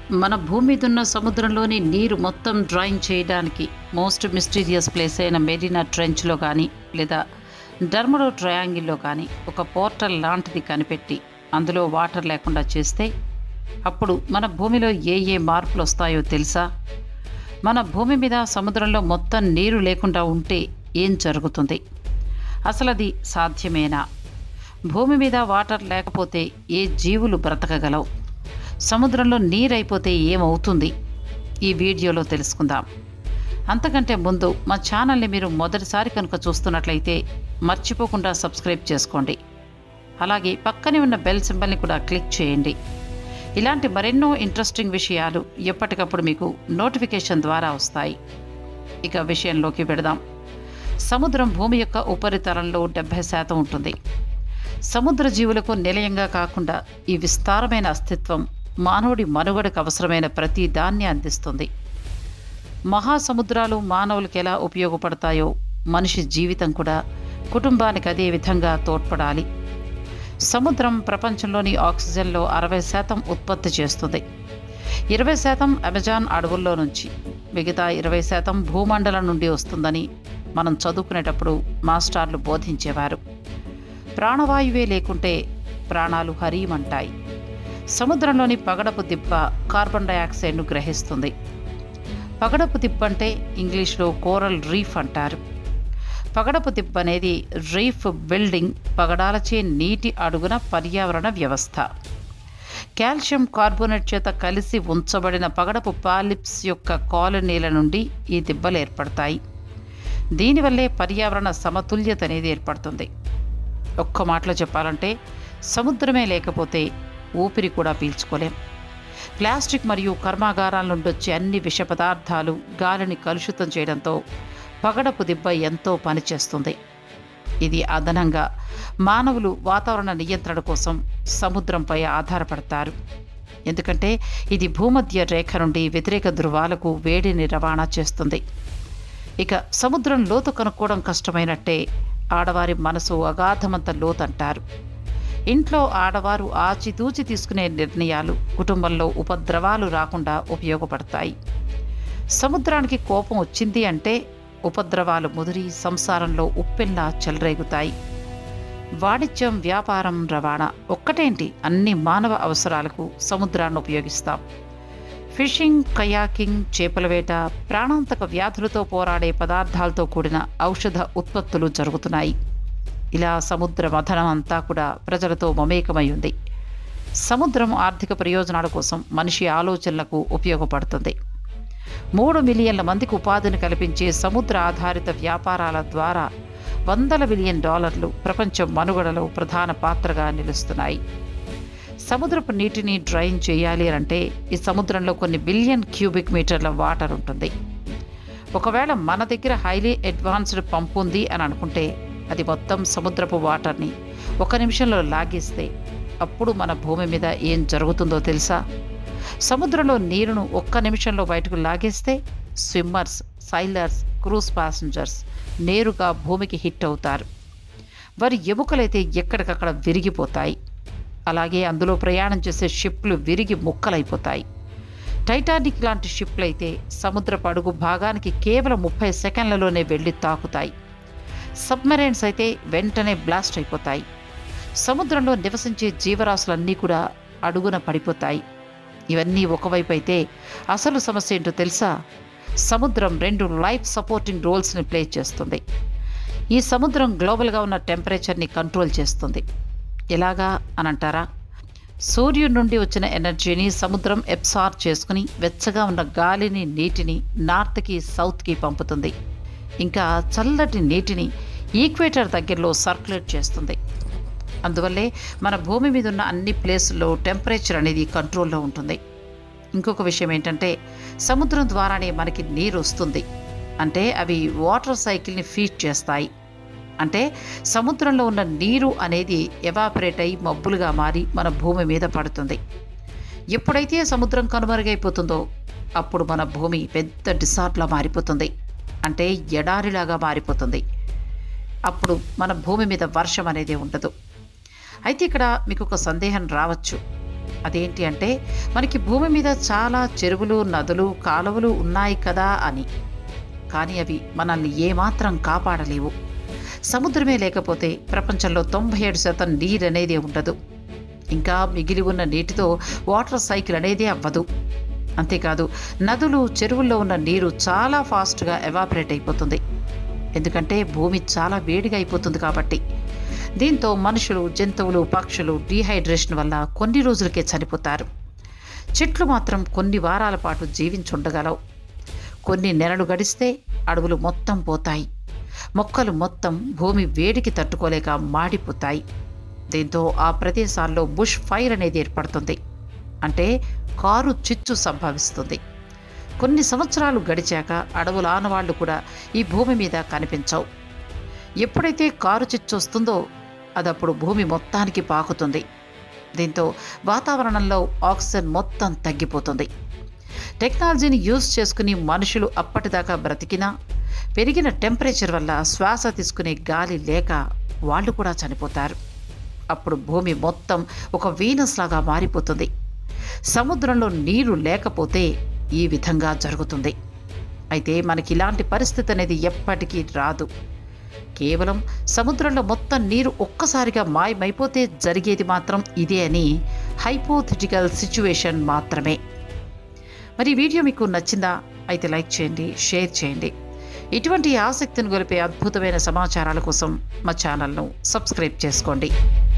మన భూమి మీద ఉన్న సముద్రంలోని నీరు మొత్తం డ్రాయింగ్ చేయడానికి మోస్ట్ మిస్టీరియస్ ప్లేస్ అయిన మెరీనా ట్రెంచ్లో కానీ లేదా డర్మడో ట్రయాంగిల్లో కానీ ఒక పోర్టల్ లాంటిది కనిపెట్టి అందులో వాటర్ లేకుండా చేస్తే అప్పుడు మన భూమిలో ఏ ఏ మార్పులు వస్తాయో తెలుసా మన భూమి మీద సముద్రంలో మొత్తం నీరు లేకుండా ఉంటే ఏం జరుగుతుంది అసలు అది సాధ్యమేనా భూమి మీద వాటర్ లేకపోతే ఏ జీవులు బ్రతకగలవు సముద్రంలో నీరైపోతే ఏమవుతుంది ఈ వీడియోలో తెలుసుకుందాం అంతకంటే ముందు మా ఛానల్ని మీరు మొదటిసారి కనుక చూస్తున్నట్లయితే మర్చిపోకుండా సబ్స్క్రైబ్ చేసుకోండి అలాగే పక్కనే ఉన్న బెల్ సింబల్ని కూడా క్లిక్ చేయండి ఇలాంటి మరెన్నో ఇంట్రెస్టింగ్ విషయాలు ఎప్పటికప్పుడు మీకు నోటిఫికేషన్ ద్వారా వస్తాయి ఇక విషయంలోకి వెడదాం సముద్రం భూమి యొక్క ఉపరితలంలో డెబ్భై శాతం ఉంటుంది సముద్ర జీవులకు నిలయంగా కాకుండా ఈ విస్తారమైన అస్తిత్వం మానవుడి మనుగడకు అవసరమైన ప్రతి దాన్ని అందిస్తుంది మహాసముద్రాలు మానవులకు ఎలా ఉపయోగపడతాయో మనిషి జీవితం కూడా కుటుంబానికి అదే విధంగా తోడ్పడాలి సముద్రం ప్రపంచంలోని ఆక్సిజన్లో అరవై శాతం ఉత్పత్తి చేస్తుంది ఇరవై శాతం అమెజాన్ అడవుల్లో నుంచి మిగతా ఇరవై శాతం భూమండలం నుండి వస్తుందని మనం చదువుకునేటప్పుడు మాస్టార్లు బోధించేవారు ప్రాణవాయువే లేకుంటే ప్రాణాలు హరీమంటాయి సముద్రంలోని పగడపు దిబ్బ కార్బన్ డయాక్సైడ్ను గ్రహిస్తుంది పగడపు దిబ్బ అంటే ఇంగ్లీష్లో కోరల్ రీఫ్ అంటారు పగడపు దిబ్బ అనేది రీఫ్ బిల్డింగ్ పగడాలచే నీటి అడుగున పర్యావరణ వ్యవస్థ కాల్షియం కార్బోనేట్ చేత కలిసి ఉంచబడిన పగడపు పాలిప్స్ యొక్క కాలనీల నుండి ఈ దిబ్బలు ఏర్పడతాయి దీనివల్లే పర్యావరణ సమతుల్యత అనేది ఏర్పడుతుంది ఒక్క మాటలో చెప్పాలంటే సముద్రమే లేకపోతే ఊపిరి కూడా పీల్చుకోలేం ప్లాస్టిక్ మరియు కర్మాగారాల నుండి వచ్చే అన్ని విష పదార్థాలు గాలిని కలుషితం చేయడంతో పగడపు దిబ్బ ఎంతో పనిచేస్తుంది ఇది అదనంగా మానవులు వాతావరణ నియంత్రణ కోసం సముద్రంపై ఆధారపడతారు ఎందుకంటే ఇది భూమధ్య రేఖ నుండి వ్యతిరేక ధృవాలకు వేడిని రవాణా చేస్తుంది ఇక సముద్రం లోతు కనుక్కోవడం కష్టమైనట్టే ఆడవారి మనసు అగాధమంత లోతంటారు ఇంట్లో ఆడవారు ఆచితూచి తీసుకునే నిర్ణయాలు కుటుంబంలో ఉపద్రవాలు రాకుండా ఉపయోగపడతాయి సముద్రానికి కోపం వచ్చింది అంటే ఉపద్రవాలు ముదిరి సంసారంలో ఉప్పెల్లా చెలరేగుతాయి వాణిజ్యం వ్యాపారం రవాణా ఒక్కటేంటి అన్ని మానవ అవసరాలకు సముద్రాన్ని ఉపయోగిస్తాం ఫిషింగ్ కయాకింగ్ చేపల వేట ప్రాణాంతక వ్యాధులతో పోరాడే పదార్థాలతో కూడిన ఔషధ ఉత్పత్తులు జరుగుతున్నాయి ఇలా సముద్ర మథనం అంతా కూడా ప్రజలతో మమేకమై ఉంది సముద్రం ఆర్థిక ప్రయోజనాల కోసం మనిషి ఆలోచనలకు ఉపయోగపడుతుంది మూడు మిలియన్ల మందికి ఉపాధిని కల్పించే సముద్ర ఆధారిత వ్యాపారాల ద్వారా వందల బిలియన్ డాలర్లు ప్రపంచ మనుగడలో ప్రధాన పాత్రగా నిలుస్తున్నాయి సముద్రపు నీటిని డ్రైన్ చేయాలి అంటే ఈ సముద్రంలో కొన్ని బిలియన్ క్యూబిక్ మీటర్ల వాటర్ ఉంటుంది ఒకవేళ మన దగ్గర హైలీ అడ్వాన్స్డ్ పంప్ ఉంది అని అనుకుంటే అది మొత్తం సముద్రపు వాటర్ని ఒక నిమిషంలో లాగేస్తే అప్పుడు మన భూమి మీద ఏం జరుగుతుందో తెలుసా సముద్రంలో నీరును ఒక్క నిమిషంలో బయటకు లాగేస్తే స్విమ్మర్స్ సైలర్స్ క్రూజ్ ప్యాసింజర్స్ నేరుగా భూమికి హిట్ అవుతారు వారి ఎముకలైతే ఎక్కడికక్కడ విరిగిపోతాయి అలాగే అందులో ప్రయాణం చేసే షిప్లు విరిగి ముక్కలైపోతాయి టైటానిక్ లాంటి షిప్లు అయితే సముద్రపు అడుగు భాగానికి కేవలం ముప్పై సెకండ్లలోనే వెళ్ళి తాకుతాయి సబ్మెరైన్స్ అయితే వెంటనే బ్లాస్ట్ అయిపోతాయి సముద్రంలో నివసించే జీవరాశులన్నీ కూడా అడుగున పడిపోతాయి ఇవన్నీ ఒకవైపు అయితే అసలు సమస్య ఏంటో తెలుసా సముద్రం రెండు లైఫ్ సపోర్టింగ్ రోల్స్ని ప్లే చేస్తుంది ఈ సముద్రం గ్లోబల్గా ఉన్న టెంపరేచర్ని కంట్రోల్ చేస్తుంది ఎలాగా అని అంటారా సూర్యుడి నుండి వచ్చిన ఎనర్జీని సముద్రం ఎబ్సార్బ్ చేసుకుని వెచ్చగా ఉన్న గాలిని నీటిని నార్త్కి సౌత్కి పంపుతుంది ఇంకా చల్లటి నీటిని ఈక్వేటర్ దగ్గరలో సర్క్యులేట్ చేస్తుంది అందువల్లే మన భూమి మీద ఉన్న అన్ని ప్లేసుల్లో టెంపరేచర్ అనేది కంట్రోల్లో ఉంటుంది ఇంకొక విషయం ఏంటంటే సముద్రం ద్వారానే మనకి నీరు వస్తుంది అంటే అవి వాటర్ సైకిల్ని ఫీడ్ చేస్తాయి అంటే సముద్రంలో ఉన్న నీరు అనేది ఎవాపరేట్ అయి మబ్బులుగా మారి మన భూమి మీద పడుతుంది ఎప్పుడైతే సముద్రం కనుమరుగైపోతుందో అప్పుడు మన భూమి పెద్ద డిసార్ట్లా మారిపోతుంది అంటే ఎడారిలాగా మారిపోతుంది అప్పుడు మన భూమి మీద వర్షం అనేది ఉండదు అయితే ఇక్కడ మీకు ఒక సందేహం రావచ్చు అదేంటి అంటే మనకి భూమి మీద చాలా చెరువులు నదులు కాలువలు ఉన్నాయి కదా అని కానీ అవి మనల్ని ఏమాత్రం కాపాడలేవు సముద్రమే లేకపోతే ప్రపంచంలో తొంభై ఏడు శాతం నీరు అనేది ఉండదు ఇంకా మిగిలి ఉన్న నీటితో వాటర్ సైకిల్ అనేది అవ్వదు అంతేకాదు నదులు చెరువుల్లో ఉన్న నీరు చాలా ఫాస్ట్గా ఎవాపరేట్ అయిపోతుంది ఎందుకంటే భూమి చాలా వేడిగా అయిపోతుంది కాబట్టి దీంతో మనుషులు జంతువులు పక్షులు డీహైడ్రేషన్ వల్ల కొన్ని రోజులకే చనిపోతారు చెట్లు మాత్రం కొన్ని వారాల పాటు జీవించుండగలవు కొన్ని నెలలు గడిస్తే అడవులు మొత్తం పోతాయి మొక్కలు మొత్తం భూమి వేడికి తట్టుకోలేక మాడిపోతాయి దీంతో ఆ ప్రదేశాల్లో బుష్ ఫైర్ అనేది ఏర్పడుతుంది అంటే కారు చిచ్చు సంభవిస్తుంది కొన్ని సంవత్సరాలు గడిచాక అడవుల ఆనవాళ్లు కూడా ఈ భూమి మీద కనిపించవు ఎప్పుడైతే కారు చిచ్చు వస్తుందో అదప్పుడు భూమి మొత్తానికి పాకుతుంది దీంతో వాతావరణంలో ఆక్సిజన్ మొత్తం తగ్గిపోతుంది టెక్నాలజీని యూజ్ చేసుకుని మనుషులు అప్పటిదాకా బ్రతికినా పెరిగిన టెంపరేచర్ వల్ల శ్వాస తీసుకునే గాలి లేక వాళ్ళు కూడా చనిపోతారు అప్పుడు భూమి మొత్తం ఒక వీనస్ లాగా మారిపోతుంది సముద్రంలో నీరు లేకపోతే ఈ విధంగా జరుగుతుంది అయితే మనకి ఇలాంటి పరిస్థితి అనేది ఎప్పటికీ రాదు కేవలం సముద్రంలో మొత్తం నీరు ఒక్కసారిగా మాయమైపోతే జరిగేది మాత్రం ఇదే అని హైపోథెటికల్ సిచ్యువేషన్ మాత్రమే మరి ఈ వీడియో మీకు నచ్చిందా అయితే లైక్ చేయండి షేర్ చేయండి ఇటువంటి ఆసక్తిని గొలిపే అద్భుతమైన సమాచారాల కోసం మా ఛానల్ను సబ్స్క్రైబ్ చేసుకోండి